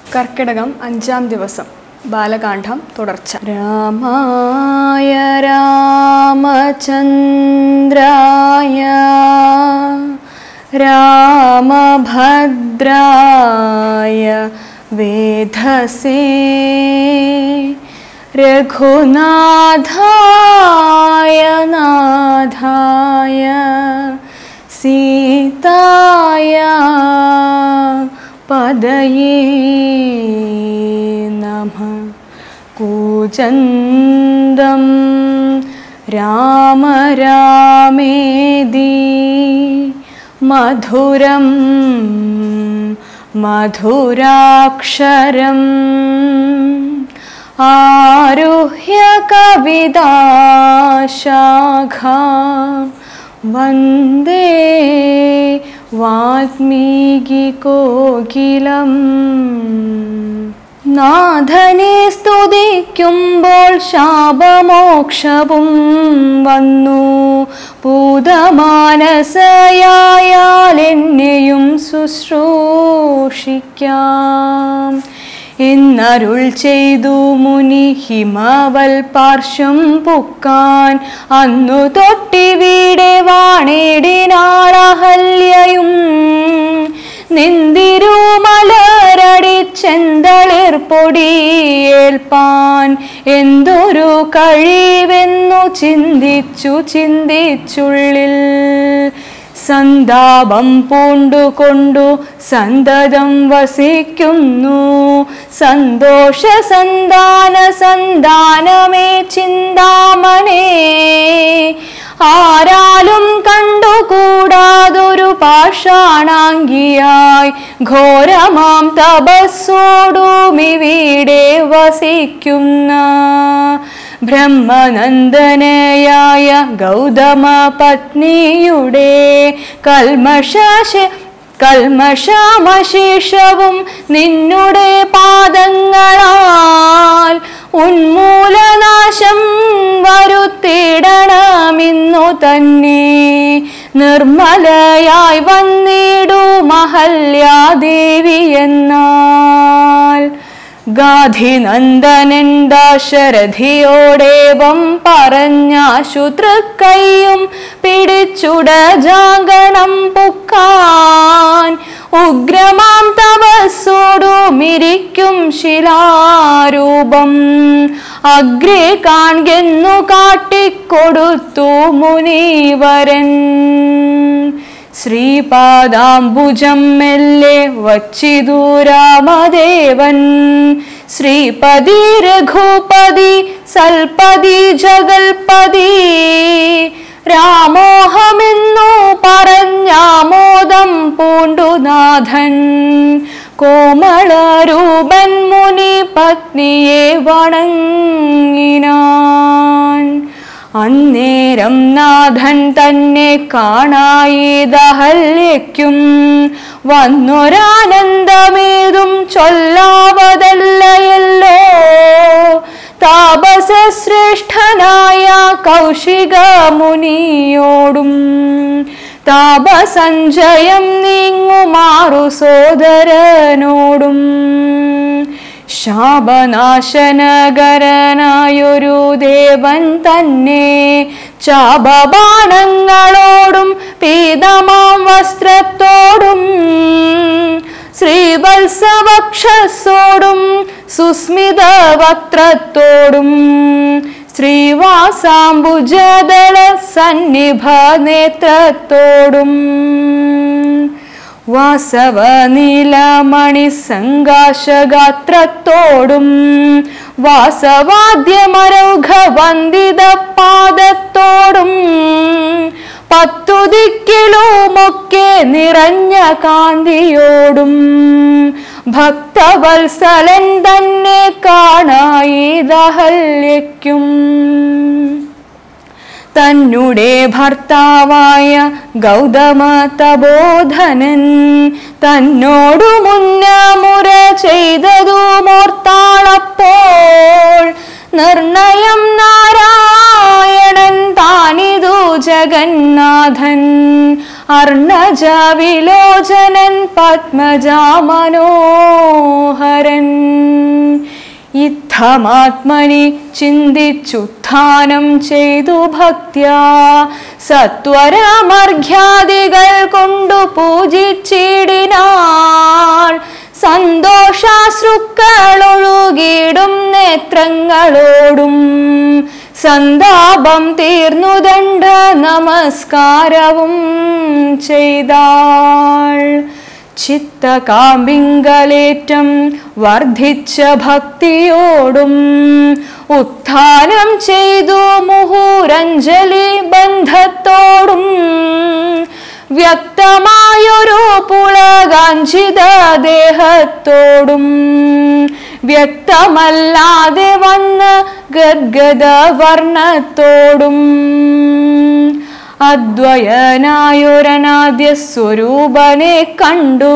കർക്കിടകം അഞ്ചാം ദിവസം ബാലകാന്ഡം തുടർച്ച രാമായ രാമചന്ദ്രായ രാമഭദ്രായ വേധസേ രഘുനാഥായ നാഥായ സീതായ പദയേ നമ കൂചന്തം രാമ രാമേതി മധുരം മധുരാക്ഷരം ആരുഹ്യ കവിതാശാഖാ വന്ദേ വാൽമീകികോകിലം നാഥനെ സ്തുതിക്കുമ്പോൾ ശാപമോക്ഷവും വന്നു പൂതമാനസയായാൽ എന്നെയും ശുശ്രൂഷിക്കാം എന്നരുൾ ചെയ്തു മുനി ഹിമവൽ പാർശ്വം പൊക്കാൻ അന്നു തൊട്ടിവിടെ വാണിടിനാളഹല്യയും നിന്തിരുമലരടിച്ചെന്തളിർ പൊടിയേൽപ്പാൻ എന്തൊരു കഴിവെന്നു ചിന്തിച്ചു ചിന്തിച്ചുള്ളിൽ സന്താപം പൂണ്ടുകൊണ്ടു സന്തതം വസിക്കുന്നു സന്തോഷ സന്താന സന്താനമേ ചിന്താമണേ ആരാലും കണ്ടുകൂടാതൊരു പാഷാണാങ്കിയായി ഘോരമാം തപസ്സോടുമിവിടെ വസിക്കുന്ന ബ്രഹ്മനന്ദനയായ ഗൗതമ പത്നിയുടെ കൽമശാശ കൽമഷാമശേഷവും നിന്നുടെ പാദങ്ങളാൽ ഉന്മൂലനാശം വരുത്തിടണമിന്നു തന്നെ നിർമ്മലയായി വന്നിടു മഹല്യാദേവി എന്നാൽ ഗാധിനന്ദനൻ ദാശരഥിയോടേവം പറഞ്ഞാശു തൃക്കൈയും പിടിച്ചുടജാഗണം പുക്കാൻ ഉഗ്രമാം തപസ്സോടു മിരിക്കും ശിലാരൂപം അഗ്രേ കാൺകെന്നു കാട്ടിക്കൊടുത്തു മുനീവരൻ ശ്രീപാദാംബുജം മെല്ലെ വച്ചിതു രാമദേവൻ ശ്രീപതി രഘുപതി സൽപതി ജഗൽപതി രാമോഹമെന്നു പറഞ്ഞാമോദം പൂണ്ടുനാഥൻ കോമളരൂപൻ മുനി പത്നിയെ വണങ്ങിനാൻ അന്നേരം നാഥൻ തന്നെ കാണായി ദഹല്യയ്ക്കും വന്നൊരാനന്ദമേതും ചൊല്ലാവതല്ലയല്ലോ താപസശ്രേഷ്ഠനായ കൗശിക മുനിയോടും താപസഞ്ചയം നീങ്ങുമാറു സോദരനോടും ശാപനാശനകരനായൊരു ദേവൻ തന്നെ ചാപബാണങ്ങളോടും പീതമാം വസ്ത്രത്തോടും ശ്രീവത്സവക്ഷസോടും സുസ്മിത വക്ത്രത്തോടും ശ്രീവാസാംബുജദള സന്നിഭ നേത്രത്തോടും വാസവനീലമണി സങ്കാശഗാത്രത്തോടും വാസവാദ്യമരൗഘ വന്ദിത പാദത്തോടും പത്തു ദിക്കിലുമൊക്കെ നിറഞ്ഞ കാന്തിയോടും ഭക്തവത്സലൻ തന്നെ കാണായി ദഹല്യയ്ക്കും തന്നുടെ ഭർത്താവായ ഗൗതമ തബോധനൻ തന്നോടു മുന്നമുര ചെയ്തതു മോർത്താളപ്പോൾ നിർണയം നാരായണൻ താനിതു ജഗന്നാഥൻ അർണജ വിലോചനൻ പത്മജാമനോഹരൻ ഇത്തമാത്മനി ചിന്തിച്ചുത്ഥാനം ചെയ്തു ഭക്ത്യാ സത്വരമർഘ്യാദികൾ കൊണ്ടു പൂജിച്ചിടിനാൾ സന്തോഷാശ്രുക്കളൊഴുകിടും നേത്രങ്ങളോടും സന്താപം തീർന്നു ദണ്ഡ നമസ്കാരവും ചെയ്താൾ ചിത്തകാമ്പിങ്കലേറ്റം വർദ്ധിച്ച ഭക്തിയോടും ഉത്ഥാനം ചെയ്തു മുഹൂരഞ്ജലി ബന്ധത്തോടും വ്യക്തമായൊരു പുളകാഞ്ചിത ദേഹത്തോടും വ്യക്തമല്ലാതെ വന്ന ഗദ്ഗദ വർണ്ണത്തോടും അദ്വയനായൊരനാദ്യ സ്വരൂപനെ കണ്ടു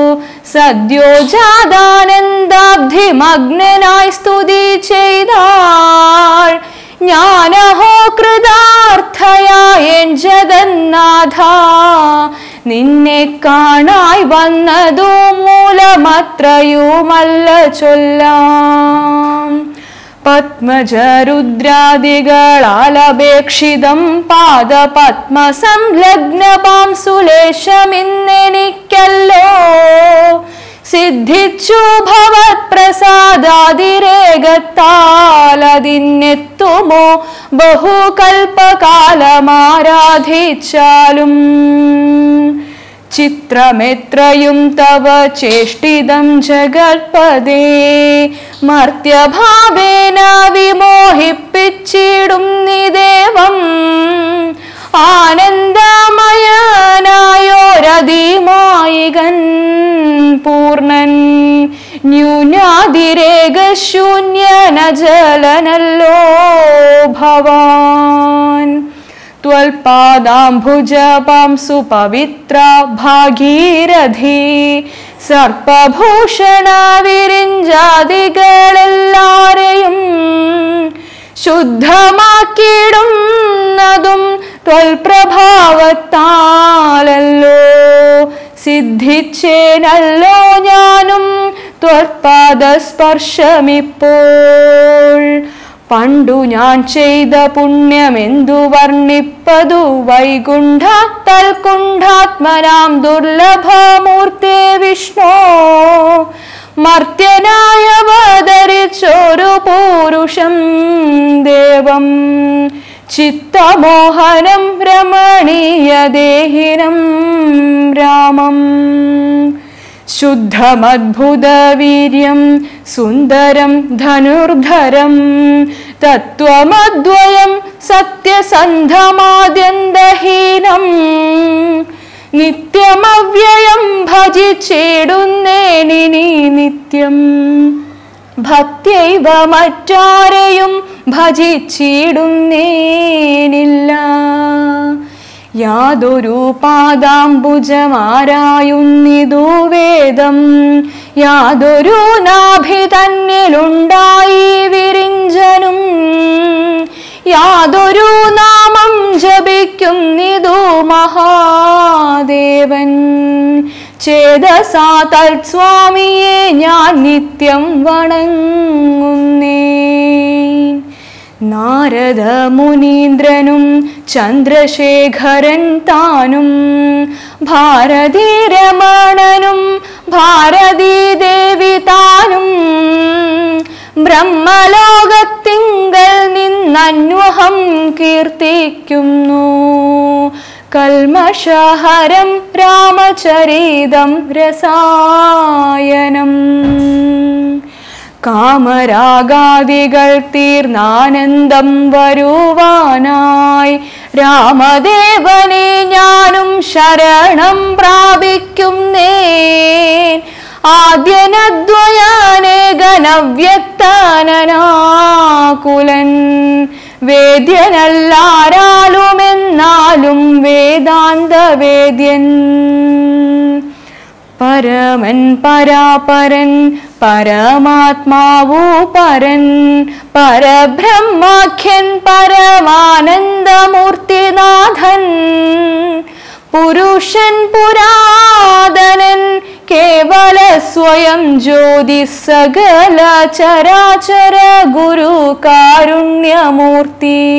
സദ്യോജാതാനന്ദാബ്ധിമഗ്നനായി സ്തുതി ചെയ്താൾ ജ്ഞാനഹോ കൃതാർത്ഥയായൻ ജഗന്നാഥ നിന്നെ കാണായി വന്നതു മൂലമത്രയുമല്ല ചൊല്ലാം പത്മജരുദ്രാദികളാലപേക്ഷിതം പാദപത്മ സംലഗ്നപാം സുലേശമിന്നെനിക്കല്ലോ സിദ്ധിച്ചു ഭവത് പ്രസാദാതിരേകത്താലതിന്നെത്തുമോ ബഹുകൽപ്പകാലമാരാധിച്ചാലും ചിത്രമെത്രയും തവ ചേഷ്ടിതം ജഗത്പദേ മർത്യഭാവേന വിമോഹിപ്പിച്ചിടും നിദേവം ആനന്ദമയനായോരതിമായികൻ പൂർണ്ണൻ ന്യൂനാതിരേകശൂന്യനജലനല്ലോ ഭവാൻ ത്വൽപാദാംഭുജപാംസു പവിത്ര ഭാഗീരഥി സർപ്പഭൂഷണ വിരിഞ്ചാദികളെല്ലാരെയും ശുദ്ധമാക്കിയിടുന്നതും ത്വൽപ്രഭാവത്താലല്ലോ സിദ്ധിച്ചേനല്ലോ ഞാനും ത്വൽപാദസ്പർശമിപ്പോൾ പണ്ടു ഞാൻ ചെയ്ത പുണ്യമെന്തു വർണ്ണിപ്പതു വൈകുണ്ഠ തൽകുണ്ഠാത്മനാം ദുർലഭമൂർത്തേ വിഷ്ണു മർത്യനായ അവതരിച്ചൊരു പൂരുഷം ദേവം ചിത്തമോഹനം രമണീയദേഹിനം രാമം ശുദ്ധമദ്ഭുതവീര്യം സുന്ദരം ധനുർധരം തത്വമദ്വയം സത്യസന്ധമാദ്യന്തഹീനം നിത്യമവ്യയം ഭജിച്ചിടുന്നേനിനി നിത്യം ഭക്തിയൈവ മറ്റാരെയും ഭജിച്ചിടുന്നേനില്ല യാതൊരു പാദാംബുജമാരായുന്നിതു വേദം യാതൊരു നാഭി തന്നിലുണ്ടായി വിരിഞ്ചനും യാതൊരു നാമം ജപിക്കുന്നിതു മഹാദേവൻ ചേതസാ തത്സ്വാമിയെ ഞാൻ നിത്യം വണങ്ങുന്നേ നാരദ മുനീന്ദ്രനും ചന്ദ്രശേഖരൻ താനും ഭാരതീ രമണനും ഭാരതീ ദേവി താനും ബ്രഹ്മലോകത്തിങ്കൽ നിന്നന്വഹം കീർത്തിക്കുന്നു കൽമഷഹരം രാമചരിതം രസായനം കാമരാഗാദികൾ തീർന്നാനന്ദം വരുവാനായി രാമദേവനെ ഞാനും ശരണം പ്രാപിക്കുന്നേ ആദ്യനദ്വയാനേകനവ്യക്തനാകുലൻ വേദ്യനല്ലാരാലുമെന്നാലും വേദാന്ത വേദ്യൻ പരമൻ പരാപരൻ പരമാത്മാവു പരൻ പരബ്രഹ്മാഖ്യൻ പരമാനന്ദമൂർത്തിനാഥൻ പുരുഷൻ പുരാതനൻ കേവല സ്വയം ജ്യോതി സകല ചരാചര ഗുരു കാരുണ്യമൂർത്തി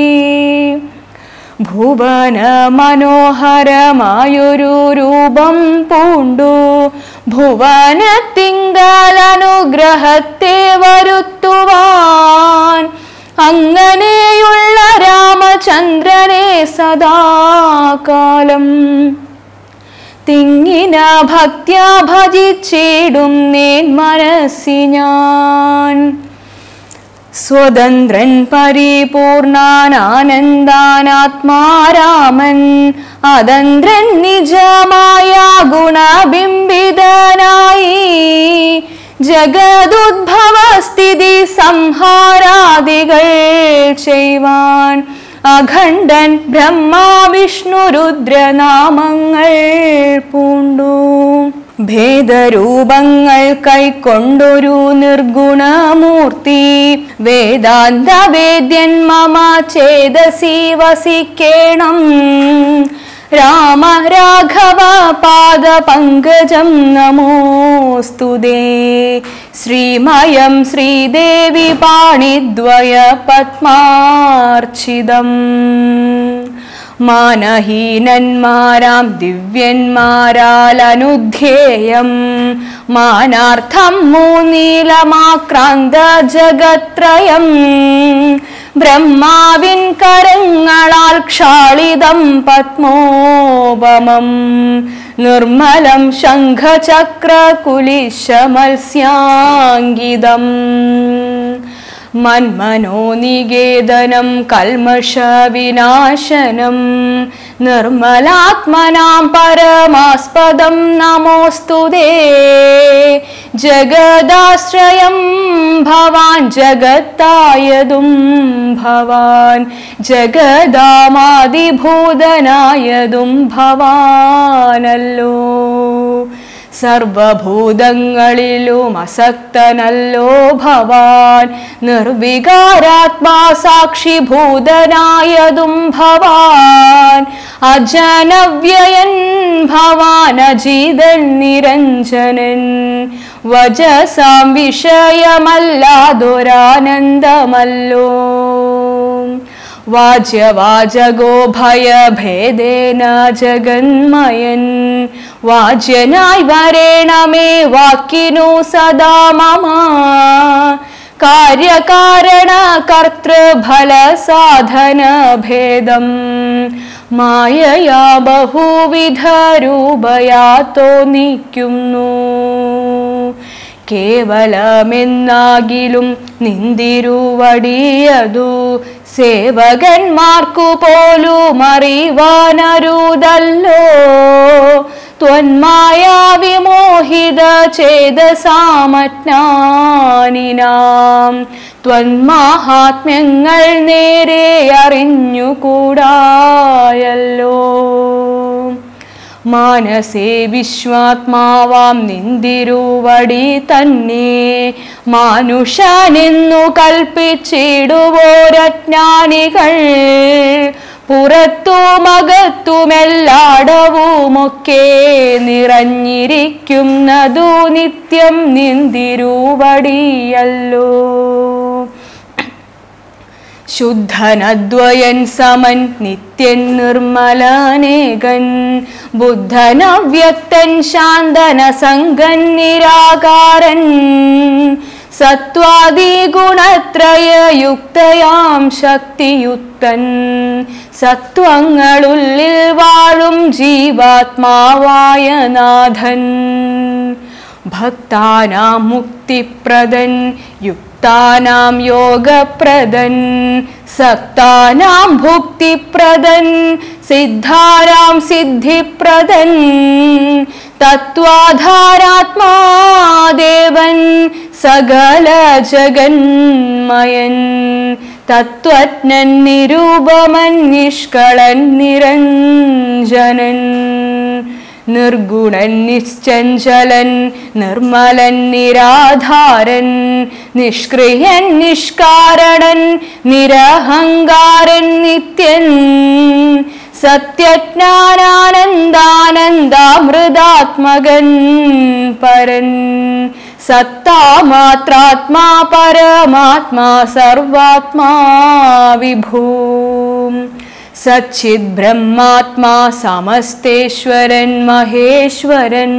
ഭുവന മനോഹരമായൊരു രൂപം പൂണ്ടു ഭുവനത്തിങ്കൽ അനുഗ്രഹത്തെ വരുത്തുവാൻ അങ്ങനെയുള്ള രാമചന്ദ്രനെ സദാകാലം തിങ്ങിന ഭക്ത്യാ ഭജിച്ചിടും നേൻ മനസ്സി ഞാൻ സ്വതന്ത്രൻ പരിപൂർണാനന്ദാനാത്മാരാമൻ അതന്ത്രൻ നിജമായ ഗുണബിംബിതനായി ജഗതുദ്ഭവ സ്ഥിതി സംഹാരാദികൾ ചെയ്യുവാൻ അഖണ്ഡൻ ബ്രഹ്മാ വിഷ്ണു രുദ്രനാമങ്ങൾ പൂണ്ടു ഭേദരൂപങ്ങൾ കൈക്കൊണ്ടൊരു നിർഗുണമൂർത്തി വേദാന്ത വേദ്യൻ മമ ചേതസി വസിക്കേണം രാമ രാഘവ പാദ പങ്കജം നമോസ്തുതേ ശ്രീമയം ശ്രീദേവി പാണിദ്വയ പത്മാർച്ചിതം മാനഹീനന്മാരാം ദിവ്യന്മാരാൽ അനുധ്യേയം മാനാർത്ഥം മൂന്നീലമാക്രാന്ത ജഗത്രയം ബ്രഹ്മാവിൻ കരങ്ങളാൽ ക്ഷാളിതം പത്മോപമം നിർമ്മലം ശംഖചക്ര കുലിശമത്സ്യാങ്കിതം മന്മനോനികേതനം കൽമഷവിനാശനം നിർമ്മലാത്മനാം പരമാസ്പദം നമോസ്തുതേ ജഗദാശ്രയം ഭവാൻ ജഗത്തായതും ഭവാൻ ജഗദാമാതിഭൂതനായതും ഭവാനല്ലോ സർവഭൂതങ്ങളിലും അസക്തനല്ലോ ഭവാൻ നിർവികാരാത്മാ സാക്ഷിഭൂതനായതും ഭവാൻ അജനവ്യയൻ ഭവാൻ അജീതൻ നിരഞ്ജനൻ വജസാം വിഷയമല്ലാതൊരാനന്ദമല്ലോ വാജ്യവാചകോ ഭയഭേദേന ജഗന്മയൻ വാജ്യനായി വരേണമേ വാക്കിനു സദാ മമ കാര്യകാരണ കർത്തൃഫല സാധന ഭേദം മായയാ ബഹുവിധ രൂപയാ തോന്നിക്കുന്നു കേവലമെന്നാകിലും നിന്തിരുവടിയതു സേവകന്മാർക്കു പോലും അറിവാനരുതല്ലോ ത്വന്മായാ വിമോഹിത ചേതസാമജ്ഞാനിനാം ത്വന്മാഹാത്മ്യങ്ങൾ നേരെ അറിഞ്ഞുകൂടായല്ലോ മാനസേ വിശ്വാത്മാവാം നിന്തിരുവടി തന്നെ മാനുഷനെന്നു കൽപ്പിച്ചിടുവോരജ്ഞാനികൾ പുറത്തുമകത്തുമെല്ലാടവുമൊക്കെ നിറഞ്ഞിരിക്കുന്നതു നിത്യം നിന്തിരുവടിയല്ലോ ശുദ്ധനദ്വയൻ സമൻ നിത്യൻ നിർമ്മലനേകൻ ബുദ്ധനവ്യക്തൻ ശാന്തന സംഗൻ നിരാകാരൻ സത്വാദി ഗുണത്രയയുക്തയാം ശക്തിയുക്തൻ സത്വങ്ങളുള്ളിൽ വാഴും ജീവാത്മാവായ നാഥൻ ഭക്താനാം മുക്തിപ്രദൻ യുക്താനാം യോഗപ്രദൻ സക്താനാം ഭുക്തിപ്രദൻ സിദ്ധാനാം സിദ്ധിപ്രദൻ തത്വാധാരാത്മാദേവൻ സകല ജഗന്മയൻ തത്വജ്ഞൻ നിരൂപമൻ നിഷ്കളൻ നിരഞ്ജനൻ നിർഗുണൻ നിശ്ചഞ്ചലൻ നിർമ്മലൻ നിരാധാരൻ നിഷ്ക്രിയൻ നിഷ്കാരണൻ നിരഹങ്കാരൻ നിത്യൻ സത്യജ്ഞാനാനന്ദാനന്ദാമൃതാത്മകൻ പരൻ സത്താമാത്രാത്മാ പരമാത്മാ സർവാത്മാ വിഭൂ സച്ചിത് ബ്രഹ്മാത്മാ സമസ്തേശ്വരൻ മഹേശ്വരൻ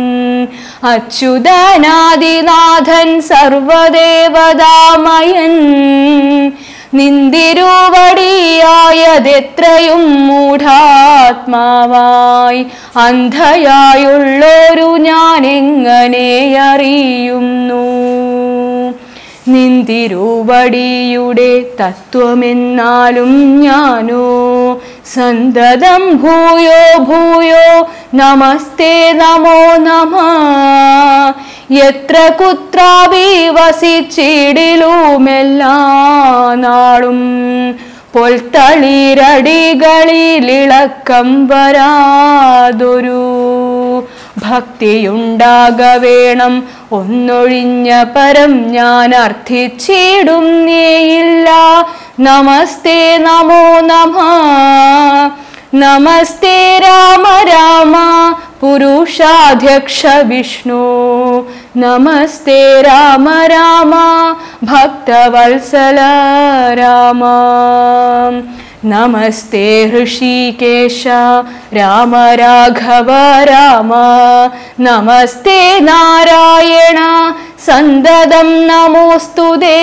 അച്യുതനാദിനാഥൻ സർവദേവതാമയൻ നിന്തിരുവടിയായതെത്രയും മൂഢാത്മാവായി അന്ധയായുള്ളൊരു ഞാൻ എങ്ങനെ അറിയുന്നു നിന്തിരുവടിയുടെ തത്വമെന്നാലും ഞാനോ സന്തതം ഭൂയോ ഭൂയോ നമസ്തേ നമോ നമ എത്ര കുത്രാവി വസിച്ചിടിലുമെല്ലാ നാളും പൊൽത്തളിരടികളിലിളക്കം വരാതൊരു ഭക്തിയുണ്ടാക വേണം ഒന്നൊഴിഞ്ഞ പരം ഞാൻ അർത്ഥിച്ചിടും നീയില്ല നമസ്തേ നമോ നമ നമസ്തേ രാമ രാമ പുരുഷാധ്യക്ഷ വിഷ്ണു നമസ്തേ രാമ രാമ ഭക്തവത്സല രാമ നമസ്തേ ഹൃഷീകേശ രാമ രാഘവ രാമ നമസ്തേ നാരായണ സന്തതം നമോസ്തുതേ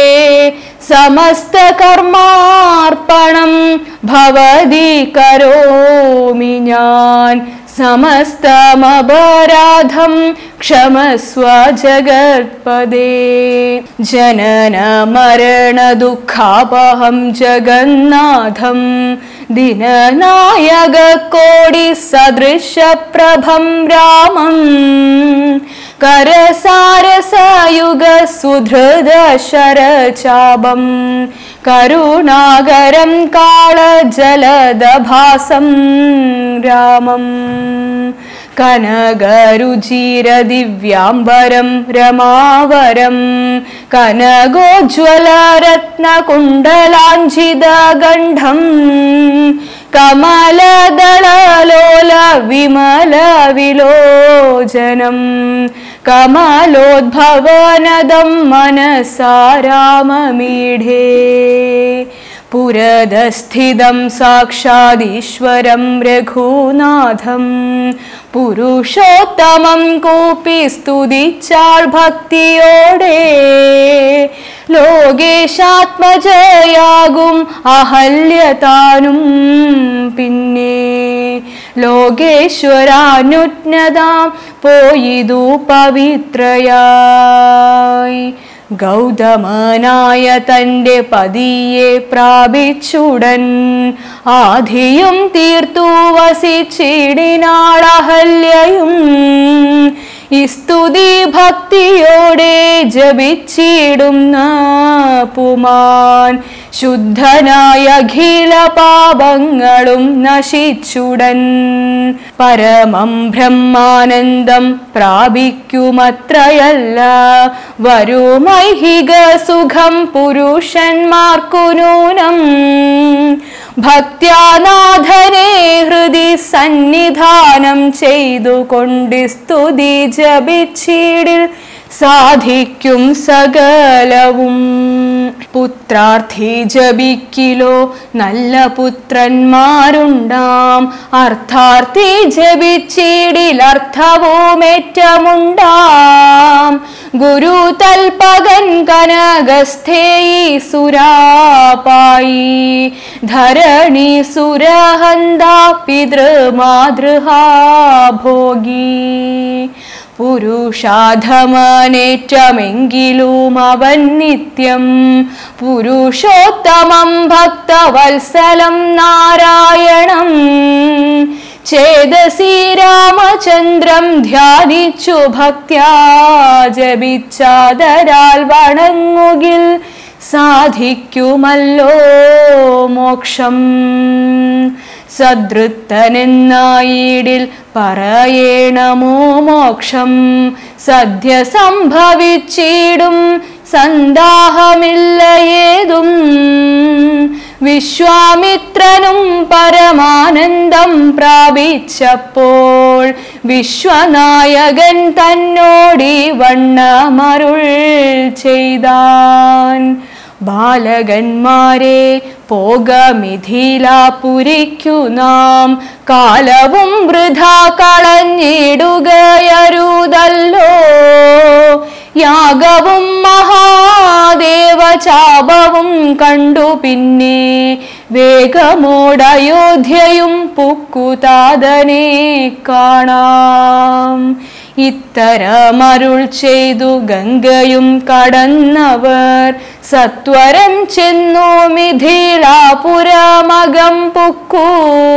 സമസ്തകർമാർപ്പണം ഭവതി കരോമി ഞാൻ സമസ്തമപരാധം ക്ഷമസ്വ ജഗത്പദേ ജനന മരണ ദുഃഖാപഹം ജഗന്നാഥം ദിനനായക കോടി സദൃശപ്രഭം രാമം കരസാരസായുഗ സുധൃത ശരചാപം കരുണാകരം കാളജലദഭാസം രാമം കനകരുചിരദിവ്യാംബരം രമാവരം കനകോജ്വലരത്നകുണ്ടലാഞ്ചിതഗണ്ഡം കമലദളലോല വിമല വിലോചനം കമലോദ്ഭവനദം മനസാരാമമീഢേ പുരതസ്ഥിതം സാക്ഷാദീശ്വരം രഘുനാഥം പുരുഷോത്തമം കൂപ്പി സ്തുതിച്ചാൾ ഭക്തിയോടെ ലോകേശാത്മജയാകും അഹല്യതാനും പിന്നെ ലോകേശ്വരാനുജ്ഞതാം പോയിതു പവിത്രയായി ഗൗതമനായ തൻ്റെ പതിയെ പ്രാപിച്ചുടൻ ആധിയും തീർത്തു വസിച്ചിടിനാളഹല്യയും ഈ സ്തുതി ഭക്തിയോടെ ജപിച്ചിടുന്ന പുമാൻ ശുദ്ധനായ അഖില പാപങ്ങളും നശിച്ചുടൻ പരമം ബ്രഹ്മാനന്ദം പ്രാപിക്കുമത്രയല്ല വരുമൈഹിക സുഖം പുരുഷന്മാർക്കു നൂനം ഭക്ത്യാനാഥനെ ഹൃദി സന്നിധാനം ചെയ്തുകൊണ്ട് സ്തുതി ജപിച്ചിടിൽ സാധിക്കും സകലവും പുത്രാർത്ഥി ജപിക്കിലോ നല്ല പുത്രന്മാരുണ്ടാം അർത്ഥാർത്ഥി ജപിച്ചിടിൽ അർത്ഥവുമേറ്റമുണ്ടാം ഗുരു തൽപകൻ കനകസ്ഥേയി സുരാപായി ധരണി സുരഹന്ത പിതൃമാതൃഹാ ഭോഗി പുരുഷാധമനേറ്റമെങ്കിലും അവൻ നിത്യം പുരുഷോത്തമം ഭക്തവത്സലം നാരായണം ചേതസി രാമചന്ദ്രം ധ്യാനിച്ചു ഭക്ത്യാ ജപിച്ചാതരാൽ വണങ്ങുകിൽ സാധിക്കുമല്ലോ മോക്ഷം സദൃത്തനെന്നായിടിൽ പറയേണമോ മോക്ഷം സദ്യ സംഭവിച്ചിടും സന്താഹമില്ല ഏതും വിശ്വാമിത്രനും പരമാനന്ദം പ്രാപിച്ചപ്പോൾ വിശ്വനായകൻ തന്നോടി വണ്ണമരുൾ ചെയ്താൻ ബാലകന്മാരെ പോകമിഥിലാപുരിക്കു നാം കാലവും വൃഥ കളഞ്ഞിടുകയരുതല്ലോ യാഗവും മഹാദേവചാപവും കണ്ടു പിന്നെ വേഗമോടയോധ്യയും പുക്കുതാതനെ കാണാം ഇത്തരമരുൾ ചെയ്തു ഗംഗയും കടന്നവർ സത്വരം ചെന്നു മിഥിലാപുരമകം പുക്കു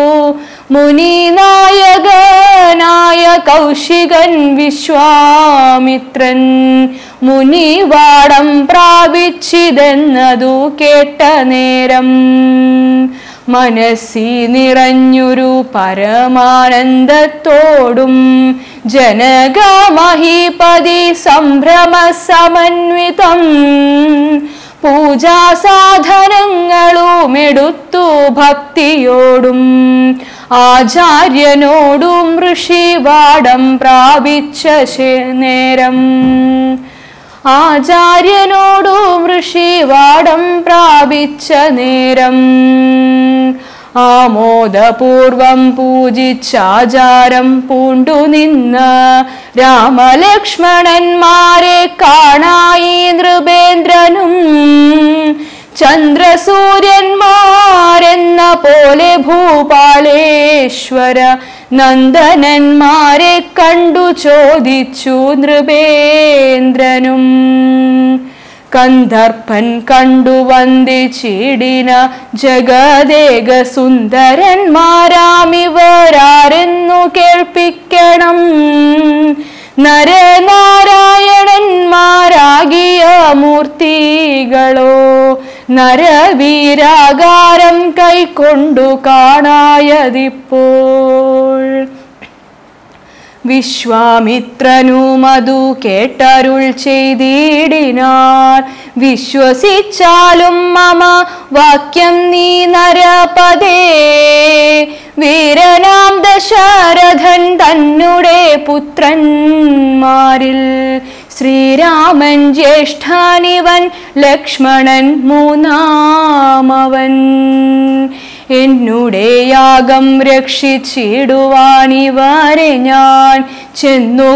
മുനിനായകനായ കൗശികൻ വിശ്വാമിത്രൻ മുനിവാടം പ്രാപിച്ചിതെന്നതു കേട്ട നേരം മനസ്സി നിറഞ്ഞൊരു പരമാനന്ദത്തോടും ജനകമഹീപതി സംഭ്രമ സമന്വിതം പൂജാസാധനങ്ങളും എടുത്തു ഭക്തിയോടും ആചാര്യനോടും ഋഷിവാടം പ്രാപിച്ച ശേ- നേരം ആചാര്യനോടും ഋഷിവാടം പ്രാപിച്ച നേരം ആമോദപൂർവം പൂജിച്ചാചാരം പൂണ്ടു നിന്ന് രാമലക്ഷ്മണന്മാരെ കാണായി നൃപേന്ദ്രനും ചന്ദ്രസൂര്യന്മാരെന്ന പോലെ ഭൂപാലേശ്വര നന്ദനന്മാരെ കണ്ടു ചോദിച്ചു നൃപേന്ദ്രനും കന്ദർപ്പൻ കണ്ടു വന്ദിച്ചിടിന ജഗദേക സുന്ദരന്മാരാമിവരാരെന്നു കേൾപ്പിക്കണം നരനാരായണന്മാരാകിയ മൂർത്തികളോ നരവീരാകാരം കൈക്കൊണ്ടു കാണായതിപ്പോൾ വിശ്വാമിത്രനുമതു കേട്ടരുൾ ചെയ്തിടിനാർ വിശ്വസിച്ചാലും മമ വാക്യം നീ നരപദേ വീരനാം ദശരഥൻ തന്നുടെ പുത്രന്മാരിൽ ശ്രീരാമൻ ജ്യേഷ്ഠാനിവൻ ലക്ഷ്മണൻ മൂന്നാമവൻ എന്നുടെ യാഗം രക്ഷിച്ചിടുവാനിവരെ ഞാൻ ചെന്നു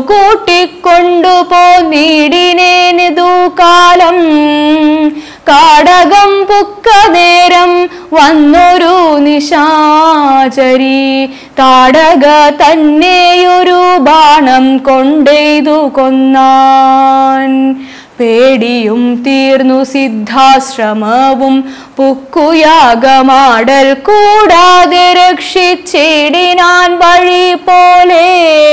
കൂട്ടിക്കൊണ്ടുപോന്നിടിനേനിതു കാലം കാടകം പുക്ക നേരം വന്നൊരു നിശാചരി താടക തന്നെയൊരു ബാണം കൊണ്ടെയ്തു കൊന്നാൻ പേടിയും തീർന്നു സിദ്ധാശ്രമവും പുക്കുയാഗമാടൽ കൂടാതെ രക്ഷിച്ചിടിനാൻ വഴി പോലെ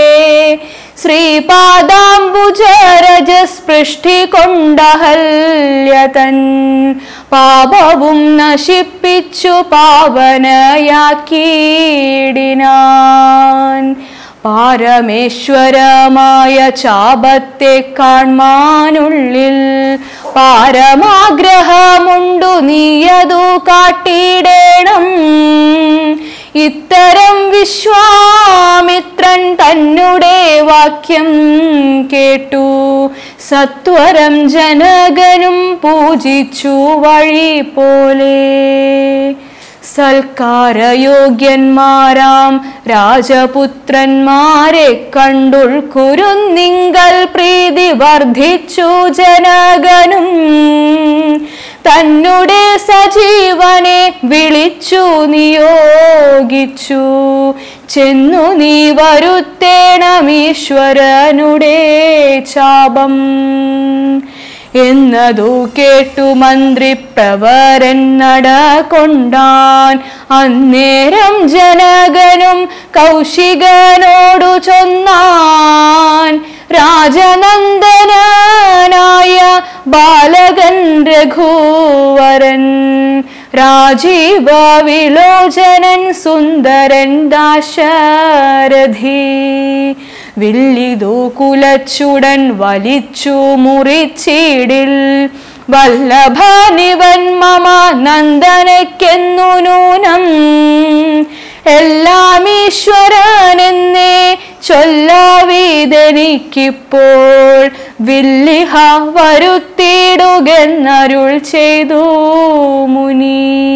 ശ്രീപാദാംബുജരജസ്പൃഷ്ടി കൊണ്ടഹല്യതൻ പാപവും നശിപ്പിച്ചു പാവനയാക്കിയിടിനാൻ പാരമേശ്വരമായ ചാപത്തെ കാൺമാനുള്ളിൽ പാരമാഗ്രഹമുണ്ടു നീയതു കാട്ടിയിടേണം ഇത്തരം വിശ്വാമിത്രൻ തന്നെ വാക്യം കേട്ടു സത്വരം ജനകനും പൂജിച്ചു വഴി പോലെ സൽക്കാരയോഗ്യന്മാരാം രാജപുത്രന്മാരെ കണ്ടുൾക്കുരുന്നിങ്കൽ പ്രീതി വർദ്ധിച്ചു ജനകനും തന്നെ സജീവനെ വിളിച്ചു നിയോഗിച്ചു ചെന്നു നീ വരുത്തേണമീശ്വരനുടെ ചാപം എന്നതു കേട്ടു മന്ത്രി പ്രവരൻ നടകൊണ്ടാൻ അന്നേരം ജനകനും കൗശികനോടു ചൊന്നാൻ രാജനന്ദനായ ബാലകൻ രഘുവരൻ രാജീവ വിലോചനൻ സുന്ദരൻ ദാശരഥി വില്ലിതു കുലച്ചുടൻ വലിച്ചു മുറിച്ചിടിൽ വല്ലഭനിവൻ മമ നന്ദനയ്ക്കെന്നു നൂനം എല്ലാം ഈശ്വരനെന്നേ ചൊല്ലാവീതെനിക്കിപ്പോൾ വില്ലിഹ വരുത്തിയിടുകെന്നരുൾ ചെയ്തു മുനി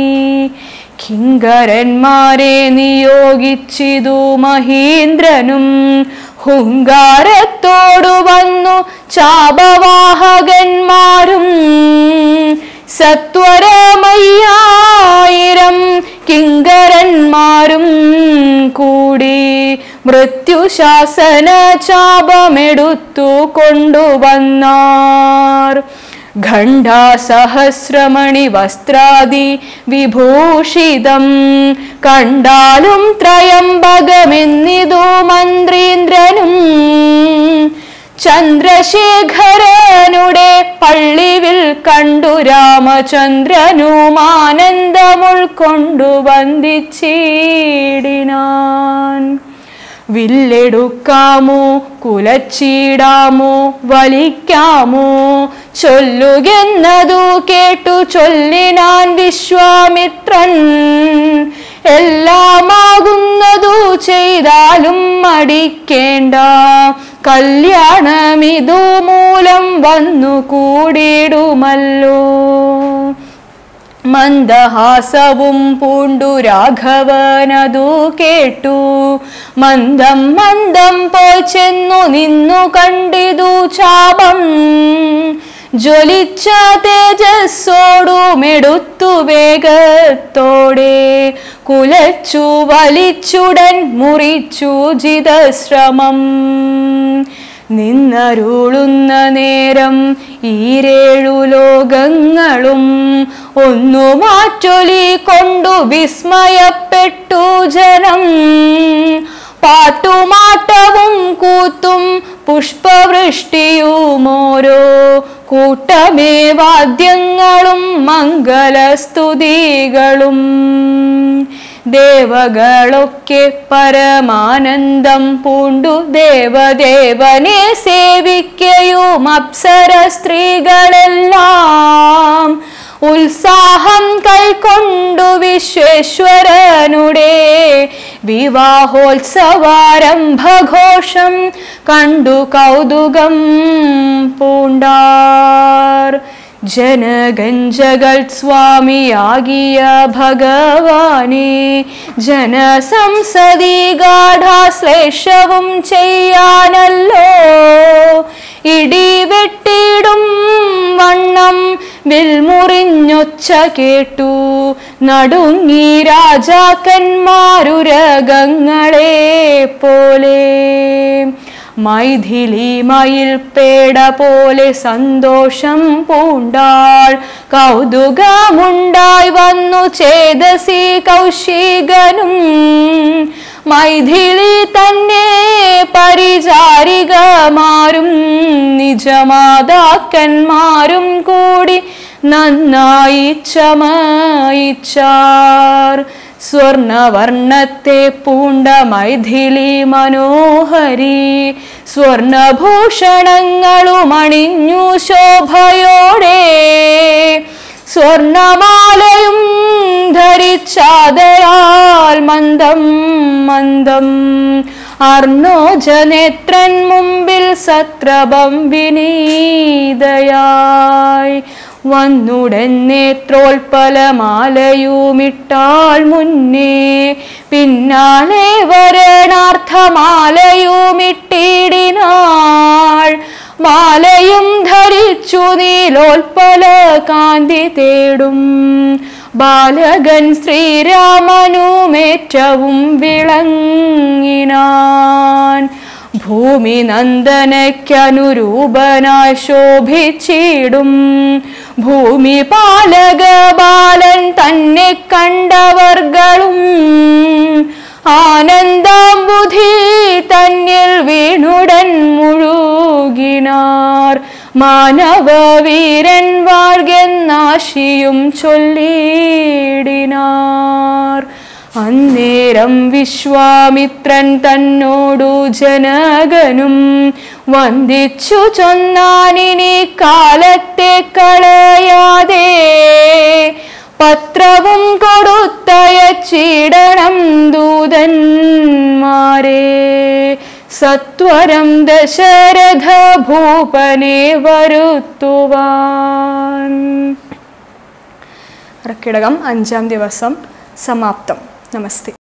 കിങ്കരന്മാരെ നിയോഗിച്ചിതു മഹീന്ദ്രനും ഹുങ്കാരത്തോടു വന്നു ചാപവാഹകന്മാരും സത്വരമയ്യായിരം കിങ്കരന്മാരും കൂടി മൃത്യുശാസന ചാപമെടുത്തു കൊണ്ടുവന്നാർ ഖണ്ഡാസഹസ്രമണി വസ്ത്രാദി വിഭൂഷിതം കണ്ടാലും ത്രയംബകമെന്നിതു മന്ത്രീന്ദ്രനും ചന്ദ്രശേഖരനുടെ പള്ളിവിൽ കണ്ടു രാമചന്ദ്രനും ആനന്ദമുൾക്കൊണ്ടു വന്ദിച്ചിടിനാൻ വില്ലെടുക്കാമോ കുലച്ചിടാമോ വലിക്കാമോ ചൊല്ലുകെന്നതു കേട്ടു ചൊല്ലിനാൻ വിശ്വാമിത്രൻ എല്ലാമാകുന്നതു ചെയ്താലും മടിക്കേണ്ട കല്യാണമിതു മൂലം വന്നു കൂടിയിടുമല്ലോ മന്ദഹാസവും പൂണ്ടു രാഘവനതു കേട്ടു മന്ദം മന്ദം പോയി ചെന്നു നിന്നു കണ്ടിതു ചാപം ജ്വലിച്ച തേജസ്സോടുമെടുത്തു വേഗത്തോടെ കുലച്ചു വലിച്ചുടൻ മുറിച്ചു ജിതശ്രമം നിന്നരുളുന്ന നേരം ഈരേഴു ലോകങ്ങളും ഒന്നു മാറ്റൊലി കൊണ്ടു വിസ്മയപ്പെട്ടു ജനം പാട്ടുമാട്ടവും കൂത്തും പുഷ്പവൃഷ്ടിയുമോരോ കൂട്ടമേ വാദ്യങ്ങളും മംഗലസ്തുതികളും ദേവകളൊക്കെ പരമാനന്ദം പൂണ്ടു ദേവദേവനെ സേവിക്കയും അപ്സര സ്ത്രീകളെല്ലാം ഉത്സാഹം കൈക്കൊണ്ടു വിശ്വേശ്വരനുടെ വിവാഹോത്സവാരംഭഘോഷം കണ്ടു കൗതുകം പൂണ്ടാർ ജനഗഞ്ചകൾ സ്വാമിയാകിയ ഭഗവാനെ ജനസംസദി ഗാഠാശ്ലേഷവും ചെയ്യാനല്ലോ ഇടിവെട്ടിടും വണ്ണം വിൽമുറിഞ്ഞൊച്ച കേട്ടു നടുങ്ങി രാജാക്കന്മാരുരകങ്ങളെ പോലെ മൈഥിലി മയിൽ പേട പോലെ സന്തോഷം പൂണ്ടാൾ കൗതുകമുണ്ടായി വന്നു ചേതസി കൗശികനും മൈഥിലി തന്നെ പരിചാരികമാരും നിജമാതാക്കന്മാരും കൂടി നന്നായി ചമയിച്ചാർ സ്വർണവർണ്ണത്തെ പൂണ്ട മൈഥിലി മനോഹരി സ്വർണഭൂഷണങ്ങളും അണിഞ്ഞു ശോഭയോടെ സ്വർണമാലയും ധരിച്ചാദരാൽ മന്ദം മന്ദം അർണോജനേത്രൻ മുമ്പിൽ സത്രഭം വിനീതയായി വന്നുടൻ നേത്രോൽപലമാലയുമിട്ടാൾ മുന്നേ പിന്നാലെ വരണാർത്ഥമാലയുമിട്ടിടിനാൾ മാലയും ധരിച്ചു നീലോൽപല കാന്തി തേടും ബാലകൻ ശ്രീരാമനുമേറ്റവും വിളങ്ങിനാൻ ഭൂമി നന്ദനയ്ക്കനുരൂപനായി ശോഭിച്ചിടും ഭൂമി പാലക ബാലൻ തന്നെ കണ്ടവർകളും ആനന്ദാംബുധി തന്നിൽ വീണുടൻ മുഴുകിനാർ മാനവവീരൻ വാഴ്കെന്നാശിയും ചൊല്ലിടിനാർ അന്നേരം വിശ്വാമിത്രൻ തന്നോടു ജനകനും വന്ദിച്ചു ചൊന്നാനിനി കാലത്തെ കളയാതെ പത്രവും കൊടുത്തയച്ചിടണം ദൂതന്മാരെ സത്വരം ദശരഥ ഭൂപനെ വരുത്തുവാൻ കർക്കിടകം അഞ്ചാം ദിവസം സമാപ്തം നമസ്തേ